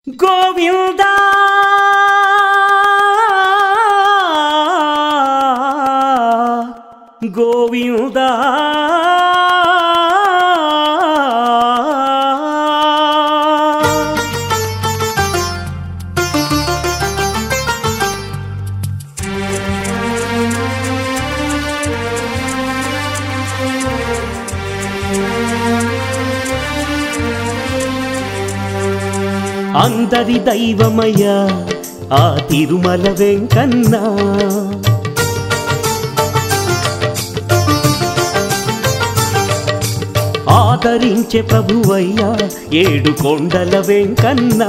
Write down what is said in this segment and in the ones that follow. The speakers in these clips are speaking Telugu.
గోవింద గోవింద అందరి దైవమయ్యా ఆ తిరుమల వెంకన్నా ఆదరించే ప్రభువయ్యా ఏడు కొండల వెంకన్నా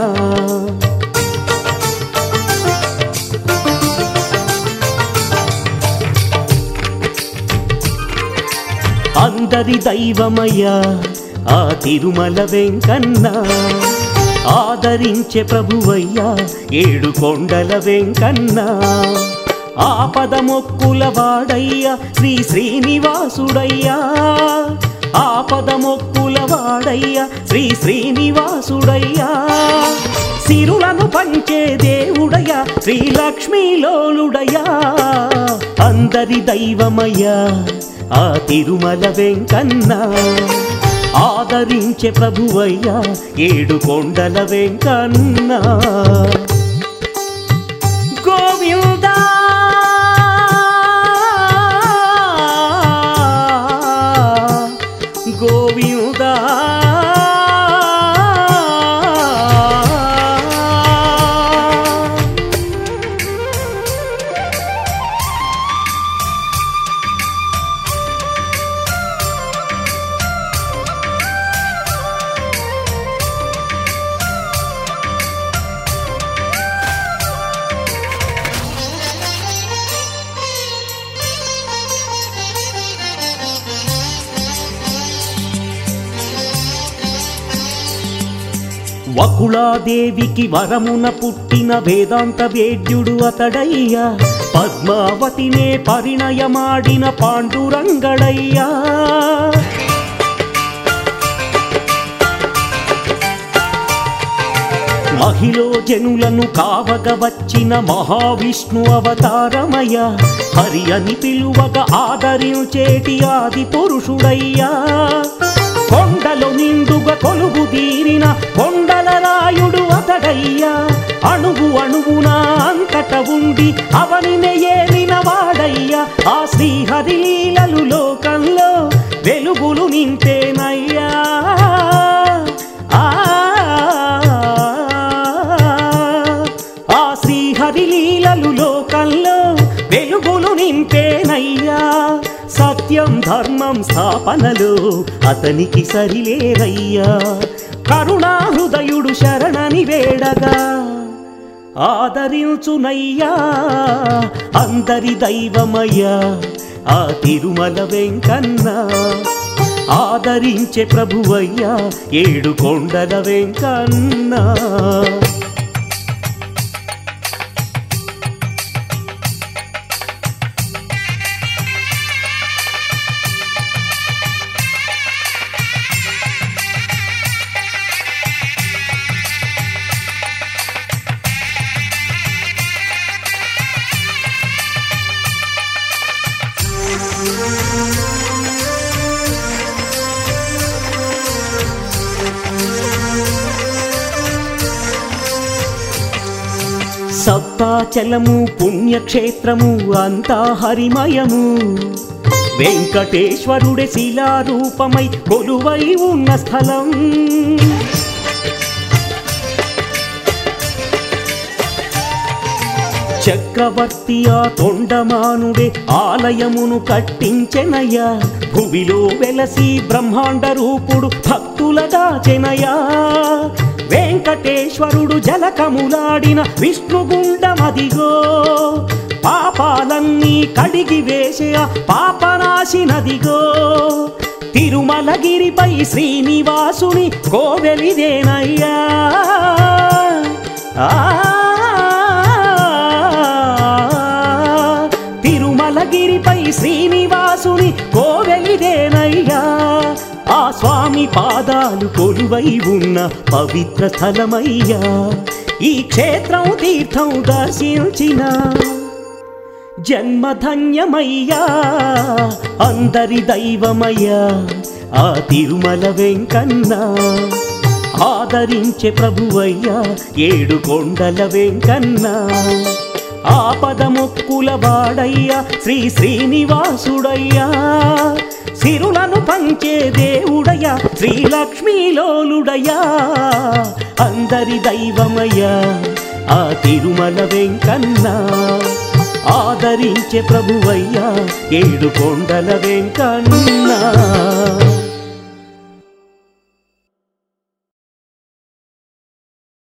అందరి దైవమయ్యా ఆ తిరుమల వెంకన్నా ఆదరించే ప్రభువయ్యా ఏడు కొండల వెంకన్నా ఆపద మొక్కుల వాడయ్యా శ్రీ శ్రీనివాసుడయ్యా ఆపద మొక్కుల వాడయ్యా శ్రీ శ్రీనివాసుడయ్యా సిరులను పంచే దేవుడయ్యా శ్రీ లక్ష్మీలోలుడయ్యా అందరి దైవమయ్యా ఆ తిరుమల వెంకన్నా ఆదరించే ప్రభువయ్యా ఏడు కొండల వెంకన్నా గోవిందా గోవిందా వకుళాదేవికి వరమున పుట్టిన వేదాంత వేద్యుడు అతడయ్యా పద్మావతినే పరిణయమాడిన పాండురంగడయ్యా మహిళ జనులను కావగ వచ్చిన మహావిష్ణు అవతారమయ హరి అని పిలువగ ఆదరించేటి ఆది పురుషుడయ్యా కొండలు నిండుగా కొలువు తీరిన కొండల రాయుడు అతడయ్యా అణువు అణువున అంతట ఉండి అవనినే ఏలిన వాడయ్యా ఆ శ్రీహరి లీలలు లోకంలో వెలుగులు నింపేనయ్యా ఆ ఆ శ్రీహరి లీలలు లోకంలో వెలుగులు నింపేనయ్యా సత్యం ధర్మం స్థాపనలో అతనికి సరిలేరయ్యా కరుణా హృదయుడు శరణని వేడగా ఆదరించునయ్యా అందరి దైవమయ్యా ఆ తిరుమల వెంకన్నా ఆదరించే ప్రభువయ్యా ఏడు కొండల వెంకన్నా సప్తాచలము పుణ్యక్షేత్రము అంతా హరిమయము వెంకటేశ్వరుడే శిలారూపమై కొలువై ఉన్న స్థలం చక్రవర్తి ఆ తొండమానుడే ఆలయమును కట్టించెనయ్యా భువిలో వెలసి బ్రహ్మాండ రూపుడు భక్తుల దాచెనయా వెంకటేశ్వరుడు జలకములాడిన విష్ణుగుండమదిగో పాపాలన్నీ కడిగి వేసే ఆ పాపనాశినదిగో తిరుమలగిరిపై శ్రీనివాసుని కోవెలిదేనయ్యా ఆ తిరుమలగిరిపై శ్రీనివాసుని కోవెలిదేనయ్యా ఆ స్వామి పాదాలు రాజు కొలువై ఉన్న పవిత్ర స్థలమయ్యా ఈ క్షేత్రం తీర్థం దర్శించిన జన్మధన్యమయ్యా అందరి దైవమయ్యా ఆ తిరుమల వెంకన్న ఆదరించే ప్రభువయ్యా ఏడు కొండల వెంకన్న ఆపద మొక్కుల వాడయ్యా శ్రీ శ్రీనివాసుడయ్యా సిరులను పంచే దేవుడయ్యా శ్రీలక్ష్మీలోలుడయ్యా అందరి దైవమయ్యా ఆ తిరుమల వెంకన్న ఆదరించే ప్రభువయ్యా ఏడు కొండల వెంకన్నా